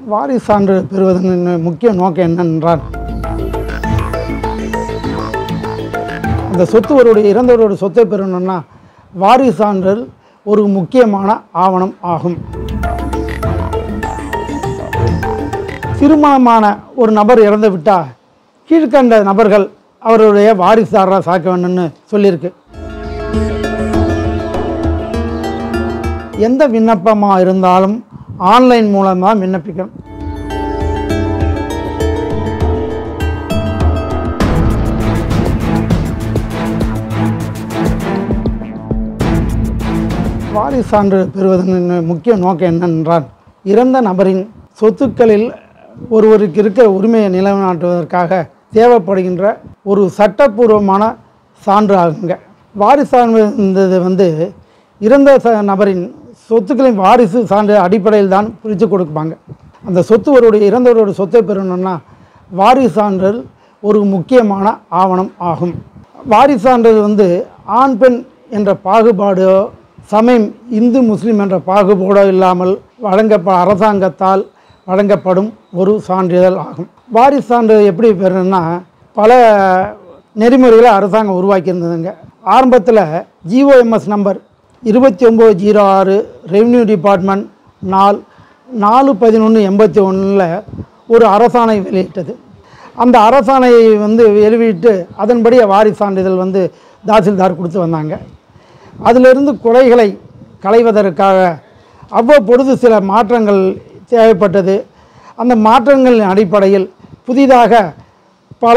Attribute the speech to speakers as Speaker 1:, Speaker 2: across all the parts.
Speaker 1: வாரிசு சான்று பெறுவதன் முக்கிய நோக்கம் என்னென்றால் அந்த சொத்து ஒருவருடைய இறந்தவருடைய சொத்தை பெறணும்னா வாரிசு சான்றல் ஒரு முக்கியமான ஆவணம் ஆகும் திருமணமான ஒரு நபர் இறந்து விட்டால் கீழ்கண்ட நபர்கள் அவருடைய வாரிசுதாரராக சாக்க வேண்டும்னு சொல்லியிருக்கு எந்த விண்ணப்பமாக இருந்தாலும் ஆன்லைன் மூலமாக விண்ணப்பிக்கணும் வாரிசு சான்று பெறுவதன் முக்கிய நோக்கம் என்னென்றால் இறந்த நபரின் சொத்துக்களில் ஒருவருக்கு இருக்கிற உரிமையை நிலைநாட்டுவதற்காக தேவைப்படுகின்ற ஒரு சட்டப்பூர்வமான சான்று ஆகுங்க வாரிசு சான்றது வந்து இறந்த ச நபரின் சொத்துக்களின் வாரிசு சான்று அடிப்படையில் தான் பிரித்து கொடுப்பாங்க அந்த சொத்து ஒருவருடைய இறந்தவருடைய சொத்தை பெறணும்னா வாரிசு சான்றல் ஒரு முக்கியமான ஆவணம் ஆகும் வாரிசு சான்றது வந்து ஆண் பெண் என்ற பாகுபாடோ சமயம் இந்து முஸ்லீம் என்ற பாகுபாடோ இல்லாமல் வழங்கப்ப அரசாங்கத்தால் வழங்கப்படும் ஒரு சான்றிதழ் ஆகும் வாரிசு சான்று எப்படி பெறணும்னா பல நெறிமுறைகளை அரசாங்கம் உருவாக்கியிருந்ததுங்க ஆரம்பத்தில் ஜிஓஎம்எஸ் நம்பர் இருபத்தி ஒம்பது ஜீரோ ஆறு ரெவென்யூ டிபார்ட்மெண்ட் நாள் நாலு பதினொன்று எண்பத்தி ஒன்றில் ஒரு அரசாணை வெளியிட்டது அந்த அரசாணையை வந்து வெளியிட்டு அதன்படி வாரிசு சான்றிதழ் வந்து தாசில்தார் கொடுத்து வந்தாங்க அதிலிருந்து குறைகளை களைவதற்காக அவ்வப்பொழுது சில மாற்றங்கள் தேவைப்பட்டது அந்த மாற்றங்களின் அடிப்படையில் புதிதாக பல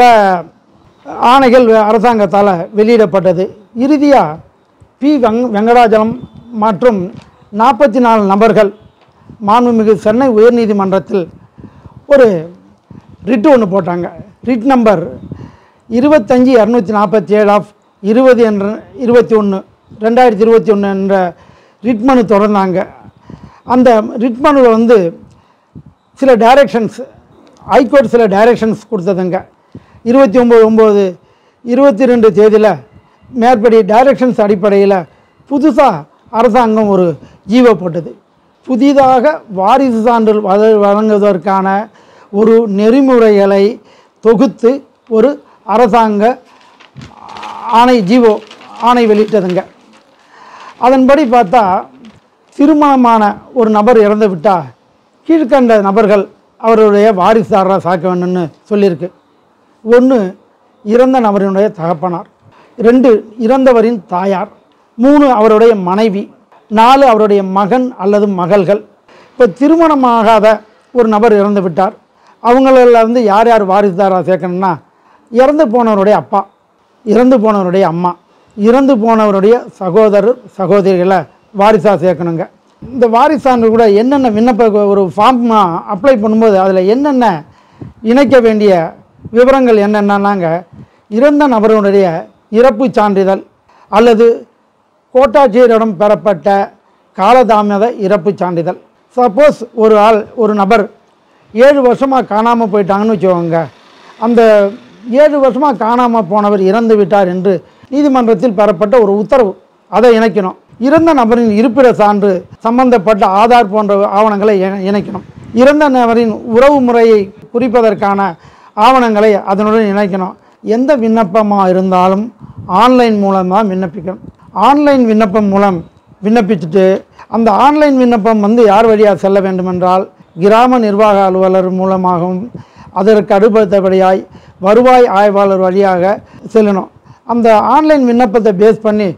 Speaker 1: ஆணைகள் அரசாங்கத்தால் வெளியிடப்பட்டது இறுதியாக பி வெங் வெங்கடாஜலம் மற்றும் நாற்பத்தி நாலு நபர்கள் மாண்புமிகு சென்னை உயர்நீதிமன்றத்தில் ஒரு ரிட் ஒன்று போட்டாங்க ரிட் நம்பர் இருபத்தஞ்சி இரநூத்தி நாற்பத்தி ஏழு ஆஃப் இருபது என்ற இருபத்தி ஒன்று ரெண்டாயிரத்தி இருபத்தி ஒன்று என்ற ரிட் மனு தொடர்ந்தாங்க அந்த ரிட் மனுவில் வந்து சில டைரக்ஷன்ஸ் ஹைகோர்ட் சில டைரக்ஷன்ஸ் கொடுத்ததுங்க இருபத்தி ஒம்பது ஒம்பது இருபத்தி ரெண்டு தேதியில் மேற்படி டைரக்ஷன்ஸ் அடிப்படையில் புதுசாக அரசாங்கம் ஒரு ஜீவோ போட்டது புதிதாக வாரிசு சான்றிதழ் வழ- வழங்குவதற்கான ஒரு நெறிமுறைகளை தொகுத்து ஒரு அரசாங்க ஆணை ஜீவோ ஆணை வெளியிட்டதுங்க அதன்படி பார்த்தா திருமணமான ஒரு நபர் இறந்து விட்டால் கீழ்கண்ட நபர்கள் அவருடைய வாரிசுதாரராக சாக்க வேண்டும்னு சொல்லியிருக்கு ஒன்று இறந்த நபரினுடைய தகப்பனார் ரெண்டு இறந்தவரின் தாயார் மூணு அவருடைய மனைவி நாலு அவருடைய மகன் அல்லது மகள்கள் இப்போ திருமணமாகாத ஒரு நபர் இறந்து விட்டார் அவங்கள வந்து யார் யார் வாரிசுதாராக சேர்க்கணும்னா இறந்து போனவருடைய அப்பா இறந்து போனவருடைய அம்மா இறந்து போனவருடைய சகோதரர் சகோதரிகளை வாரிசாக சேர்க்கணுங்க இந்த வாரிசான்று கூட என்னென்ன விண்ணப்ப ஒரு ஃபார்ம் அப்ளை பண்ணும்போது அதில் என்னென்ன இணைக்க வேண்டிய விவரங்கள் என்னென்னனாங்க இறந்த நபருடைய இறப்பு சான்றிதழ் அல்லது கோட்டாட்சியரிடம் பெறப்பட்ட காலதாமத இறப்பு சான்றிதழ் சப்போஸ் ஒரு ஆள் ஒரு நபர் ஏழு வருஷமாக காணாமல் போயிட்டாங்கன்னு வச்சுக்கோங்க அந்த ஏழு வருஷமாக காணாமல் போனவர் இறந்து விட்டார் என்று நீதிமன்றத்தில் பெறப்பட்ட ஒரு உத்தரவு அதை இணைக்கணும் இறந்த நபரின் இருப்பிட சான்று சம்பந்தப்பட்ட ஆதார் போன்ற ஆவணங்களை இணை- இணைக்கணும் இறந்த நபரின் உறவு முறையை குறிப்பதற்கான ஆவணங்களை அதனுடன் இணைக்கணும் எந்த விண்ணப்பமாக இருந்தாலும் ஆன்லைன் மூலமாக விண்ணப்பிக்கணும் ஆன்லைன் விண்ணப்பம் மூலம் விண்ணப்பிச்சுட்டு அந்த ஆன்லைன் விண்ணப்பம் வந்து யார் வழியாக செல்ல வேண்டுமென்றால் கிராம நிர்வாக அலுவலர் மூலமாகவும் அதற்கு அடுத்தபடியாய் வருவாய் ஆய்வாளர் வழியாக செல்லணும் அந்த ஆன்லைன் விண்ணப்பத்தை பேஸ் பண்ணி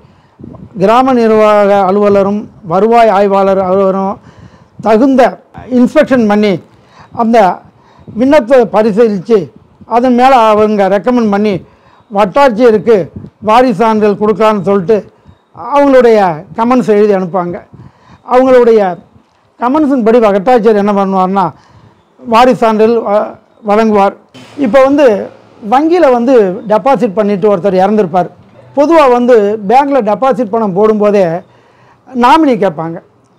Speaker 1: கிராம நிர்வாக அலுவலரும் வருவாய் ஆய்வாளர் அலுவலரும் தகுந்த இன்ஸ்பெக்ஷன் பண்ணி அந்த விண்ணப்பத்தை பரிசீலித்து அதன் மேலே அவங்க ரெக்கமெண்ட் பண்ணி வட்டாட்சியருக்கு வாரிசு சான்றிதழ் கொடுக்கலான்னு சொல்லிட்டு அவங்களுடைய கமெண்ட்ஸ் எழுதி அனுப்புவாங்க அவங்களுடைய கமெண்ட்ஸின் படி வட்டாட்சியர் என்ன பண்ணுவார்னா வாரிசு சான்றிதழ் வ- வழங்குவார் இப்போ வந்து வங்கியில் வந்து டெபாசிட் பண்ணிட்டு ஒருத்தர் இறந்துருப்பார் பொதுவாக வந்து பேங்க்கில் டெபாசிட் பணம் போடும்போதே நாமினி கேட்பாங்க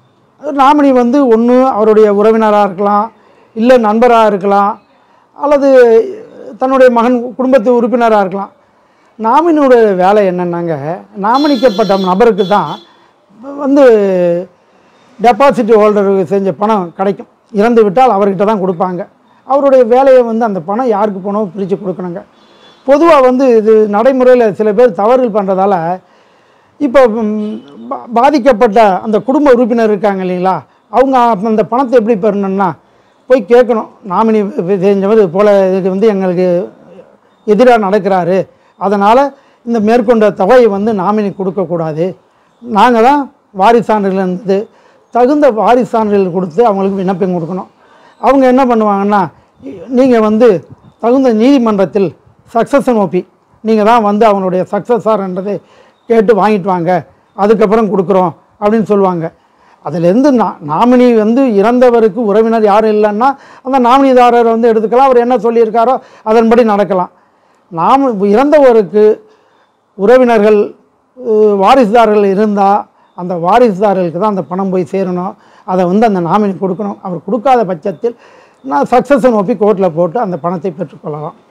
Speaker 1: நாமினி வந்து ஒன்று அவருடைய உறவினராக இருக்கலாம் இல்லை நண்பராக இருக்கலாம் அல்லது தன்னுடைய மகன் குடும்பத்து உறுப்பினராக இருக்கலாம் நாமினியுடைய வேலை என்னன்னாங்க நாமினிக்கப்பட்ட நபருக்கு தான் வந்து டெபாசிட் ஹோல்டருக்கு செஞ்ச பணம் கிடைக்கும் இறந்து விட்டால் அவர்கிட்ட தான் கொடுப்பாங்க அவருடைய வேலையை வந்து அந்த பணம் யாருக்கு போனோ பிரித்து கொடுக்கணுங்க பொதுவாக வந்து இது நடைமுறையில் சில பேர் தவறுகள் பண்ணுறதால இப்போ ம், பா- பாதிக்கப்பட்ட அந்த குடும்ப உறுப்பினர் இருக்காங்க இல்லைங்களா அவங்க அந்த பணத்தை எப்படி பெறணும்னா போய் கேட்கணும் நாமினி தெரிஞ்சவர் இது போல் இது வந்து எங்களுக்கு எதிராக நடக்கிறாரு அதனால் இந்த மேற்கொண்ட தொகையை வந்து நாமினி கொடுக்கக்கூடாது நாங்கள் தான் வாரிசான்றிதழ் இருந்தது தகுந்த வாரிசான்றிதழ் கொடுத்து அவங்களுக்கு விண்ணப்பம் கொடுக்கணும் அவங்க என்ன பண்ணுவாங்கன்னா நீங்கள் வந்து தகுந்த நீதிமன்றத்தில் சக்ஸஸன் ஓபி நீங்கள் தான் வந்து அவனுடைய சக்ஸஸார்ன்றதை கேட்டு வாங்கிட்டு வாங்க அதுக்கப்புறம் கொடுக்குறோம் அப்படின்னு சொல்லுவாங்க அதிலேருந்து நா நாமினி வந்து இறந்தவருக்கு உறவினர் யாரும் இல்லைன்னா அந்த நாமினிதாரரை வந்து எடுத்துக்கலாம் அவர் என்ன சொல்லியிருக்காரோ அதன்படி நடக்கலாம் நாம் இறந்தவருக்கு உறவினர்கள் அஹ், வாரிசுதாரர்கள் இருந்தால் அந்த வாரிசுதாரர்களுக்கு தான் அந்த பணம் போய் சேரணும் அதை வந்து அந்த நாமினி கொடுக்கணும் அவர் கொடுக்காத பட்சத்தில் நான் சக்ஸஸை நோக்கி கோர்ட்டில் போட்டு அந்த பணத்தை பெற்றுக்கொள்ளலாம்